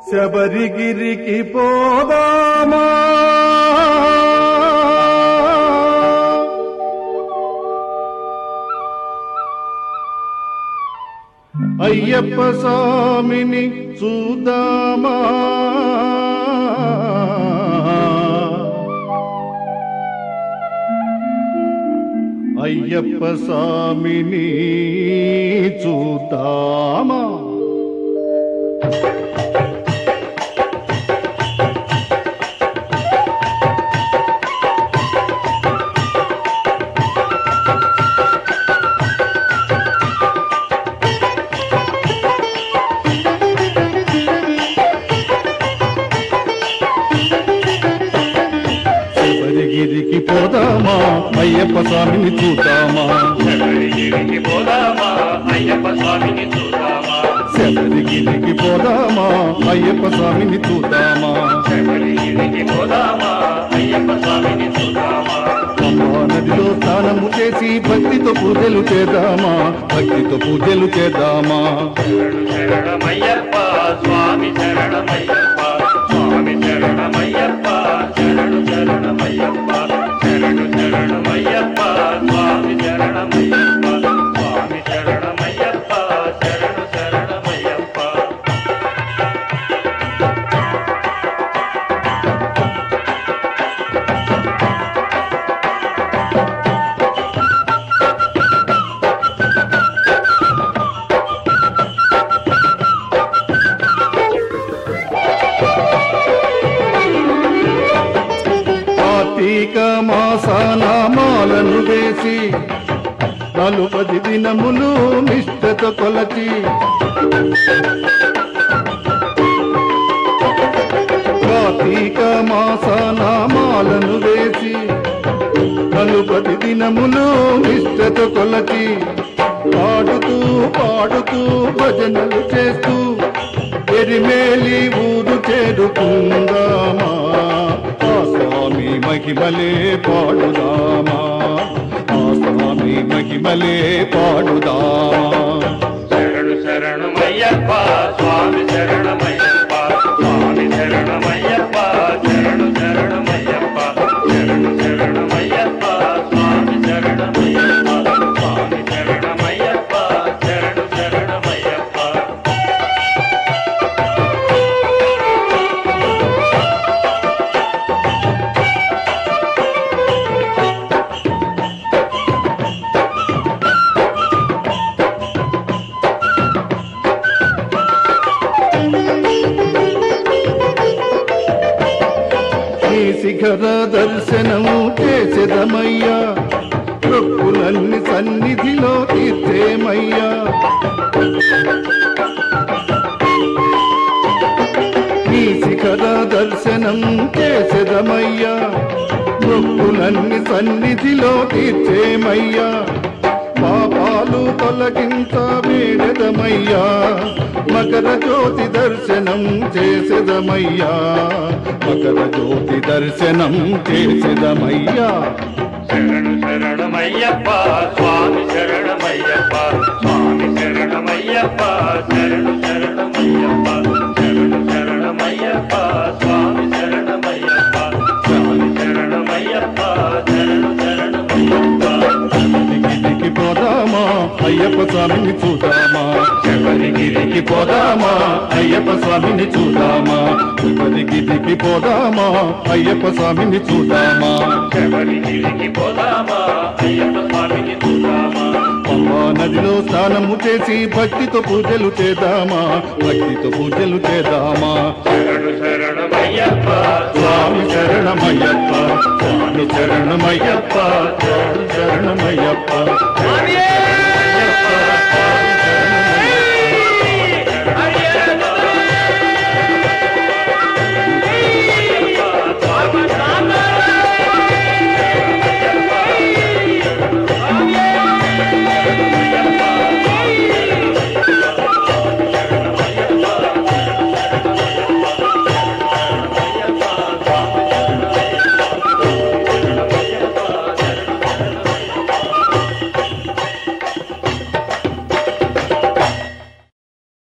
శబరిగిరికి పోదామా అయ్యప్ప స్వామిని చూద్దామా అయ్యప్ప స్వామిని చూద్దామా శబరిగిరికి పోదామా అయ్యప్ప స్వామిని చూద్దామా శబరిగిరికి పోదామా అయ్యప్ప స్వామిని చూద్దామా శబరిగిరికి పోదామా అయ్యప్ప స్వామిని చూద్దామా శబరిగిరికి పోదామా అయ్యప్ప స్వామిని చూద్దామా పంబా నదిలో స్నానము చేసి భక్తితో పూజలు చేద్దామా భక్తితో పూజలు చేద్దామా శరణు శరణమయ్యప్ప స్వామి శరణమయ్యప్ప స్వామి శరణమయ్యప్ప శరణు శరణమయ్యప్ప శరణు శరణమయ్యప్ప స్వామి శరణమయ్యప్ప స్వామి శరణమయ్యప్ప శరణు శరణమయ్యప్ప కార్తీక మాసానామాలను వేసి నలుపది దినములు నిష్ఠతో కొలచి కార్తీక మాసానామాలను వేసి నలుపది దినములు నిష్ఠతో కొలచి పాడుతూ పాడుతూ భజనలు చేస్తూ ఎరిమేలి ఊరు చేరుకుందామా ఆ స్వామి మహిమలే పాడుదామా ఆ స్వామి మహిమలే పాడుదామా శరణు శరణమయ్యప్ప స్వామి శరణమయ్యప్ప స్వామి శరణమయ్యప్ప శరణు శరణమయ్యప్ప శరణు శరణమయ్యప్ప స్వామి శరణమయ్యప్ప స్వామి శరణమయ్యప్ప శరణు శరణమయ్యప్ప నీ శిఖర దర్శనము చేసేదమయ్యా ప్రొక్కులన్ని సన్నిధిలో తీర్చేమయ్యా నీ శిఖర దర్శనం చేసేదమయ్యా ప్రొక్కులన్ని సన్నిధిలో తీర్చేమయ్యా పాపాలు తొలగించ వేడదమయ్యా మకర జ్యోతి దర్శనం చేసేదమయ్యా మకర జ్యోతి దర్శనం చేసేదమయ్యా శరణు శరణమయ్యప్ప స్వామి శరణమయ్యప్ప స్వామి శరణమయ్యప్ప శరణు శరణమయ్యప్ప శరణు శరణమయ్యప్ప స్వామి శరణమయ్యప్ప స్వామి శరణమయ్యప్ప శరణు శరణమయ్యప్ప దిగి పోదామా అయ్యప్ప స్వామిని చూద్దామా శబరిగిరికి పోదామా అయ్యప్ప స్వామిని చూద్దామా తిరుపతికి దిగి పోదామా అయ్యప్ప స్వామిని చూద్దామా శబరిగిరికి పోదామా అయ్యప్ప స్వామిని చూద్దామా పంబా నదిలో స్నానము చేసి భక్తితో పూజలు చేద్దామా భక్తితో పూజలు చేద్దామా శరణు శరణమయ్యప్ప స్వామి శరణమయ్యప్ప స్వామి శరణమయ్యప్ప శరణమయ్యప్ప శరణు